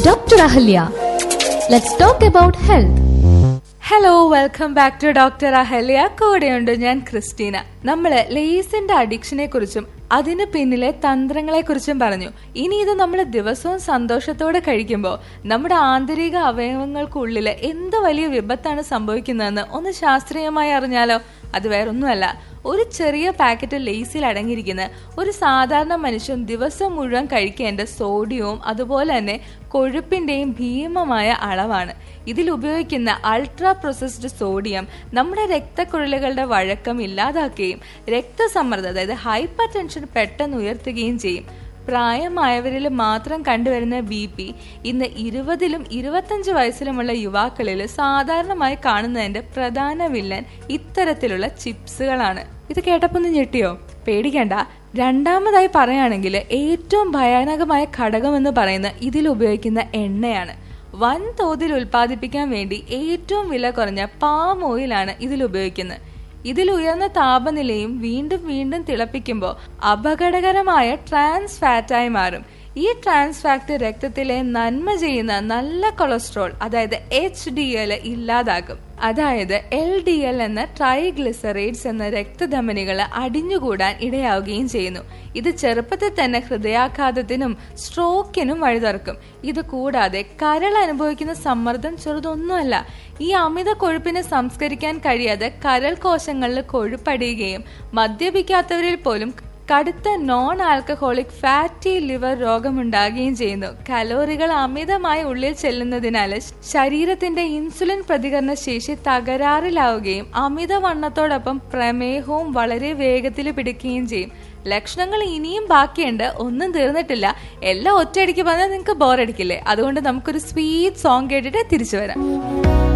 Dr. Ahalya. Let's talk about health. Hello welcome back to doctor Ahalya കൂടെയുണ്ട് ഞാൻ Christina നമ്മള് ലേസിന്റെ അഡിക്ഷനെ കുറിച്ചും അതിന് പിന്നിലെ തന്ത്രങ്ങളെ കുറിച്ചും പറഞ്ഞു ഇനി ഇത് നമ്മൾ ദിവസവും സന്തോഷത്തോടെ കഴിക്കുമ്പോൾ നമ്മുടെ ആന്തരിക അവയവങ്ങൾക്കുള്ളിൽ എന്ത് വലിയ വിപത്താണ് സംഭവിക്കുന്നതെന്ന് ഒന്ന് ശാസ്ത്രീയമായി അറിഞ്ഞാലോ അത് വേറൊന്നുമല്ല ഒരു ചെറിയ പാക്കറ്റ് ലേസിൽ അടങ്ങിയിരിക്കുന്ന ഒരു സാധാരണ മനുഷ്യൻ ദിവസം മുഴുവൻ കഴിക്കേണ്ട സോഡിയവും അതുപോലെ തന്നെ കൊഴുപ്പിന്റെയും ഭീമമായ അളവാണ് ഇതിൽ ഉപയോഗിക്കുന്ന അൾട്രാ പ്രോസസ്ഡ് സോഡിയം നമ്മുടെ രക്തക്കുഴലുകളുടെ വഴക്കം ഇല്ലാതാക്കുകയും രക്തസമ്മർദ്ദം അതായത് ഹൈപ്പർ ടെൻഷൻ പെട്ടെന്ന് ഉയർത്തുകയും ചെയ്യും പ്രായമായവരിൽ മാത്രം കണ്ടുവരുന്ന ബി പി ഇന്ന് ഇരുപതിലും ഇരുപത്തഞ്ച് വയസ്സിലുമുള്ള യുവാക്കളിൽ സാധാരണമായി കാണുന്നതിന്റെ പ്രധാന വില്ലൻ ഇത്തരത്തിലുള്ള ചിപ്സുകളാണ് ഇത് കേട്ടപ്പോൾ ഒന്ന് ഞെട്ടിയോ പേടിക്കേണ്ട രണ്ടാമതായി പറയുകയാണെങ്കിൽ ഏറ്റവും ഭയാനകമായ ഘടകമെന്ന് പറയുന്ന ഇതിൽ ഉപയോഗിക്കുന്ന എണ്ണയാണ് വൻതോതിൽ ഉൽപ്പാദിപ്പിക്കാൻ വേണ്ടി ഏറ്റവും വില കുറഞ്ഞ പാം ഓയിലാണ് ഇതിൽ ഉപയോഗിക്കുന്നത് ഇതിൽ ഉയർന്ന താപനിലയും വീണ്ടും വീണ്ടും തിളപ്പിക്കുമ്പോൾ അപകടകരമായ ട്രാൻസ് ഫാറ്റായി മാറും ഈ ട്രാൻസ് ഫാറ്റ് രക്തത്തിലെ നന്മ ചെയ്യുന്ന നല്ല കൊളസ്ട്രോൾ അതായത് എച്ച് ഡി എൽ ഇല്ലാതാക്കും അതായത് എൽ ഡി എൽ എന്ന ട്രൈഗ്ലിസറൈഡ്സ് എന്ന രക്തധമനികൾ അടിഞ്ഞുകൂടാൻ ഇടയാവുകയും ചെയ്യുന്നു ഇത് ചെറുപ്പത്തിൽ തന്നെ ഹൃദയാഘാതത്തിനും സ്ട്രോക്കിനും വഴിതുറക്കും ഇത് കൂടാതെ കരൾ അനുഭവിക്കുന്ന സമ്മർദ്ദം ചെറുതൊന്നുമല്ല ഈ അമിത കൊഴുപ്പിനെ സംസ്കരിക്കാൻ കഴിയാതെ കരൾ കോശങ്ങളിൽ കൊഴുപ്പടിയുകയും മദ്യപിക്കാത്തവരിൽ പോലും കടുത്ത നോൺ ആൽക്കഹോളിക് ഫാറ്റി ലിവർ രോഗമുണ്ടാകുകയും ചെയ്യുന്നു കലോറികൾ അമിതമായി ഉള്ളിൽ ചെല്ലുന്നതിനാൽ ശരീരത്തിന്റെ ഇൻസുലിൻ പ്രതികരണ ശേഷി തകരാറിലാവുകയും അമിതവണ്ണത്തോടൊപ്പം പ്രമേഹവും വളരെ വേഗത്തിൽ പിടിക്കുകയും ചെയ്യും ലക്ഷണങ്ങൾ ഇനിയും ബാക്കിയുണ്ട് ഒന്നും തീർന്നിട്ടില്ല എല്ലാം ഒറ്റയടിക്ക് പറഞ്ഞാൽ നിങ്ങൾക്ക് ബോറടിക്കില്ലേ അതുകൊണ്ട് നമുക്കൊരു സ്വീറ്റ് സോങ് കേട്ടിട്ട് തിരിച്ചു വരാം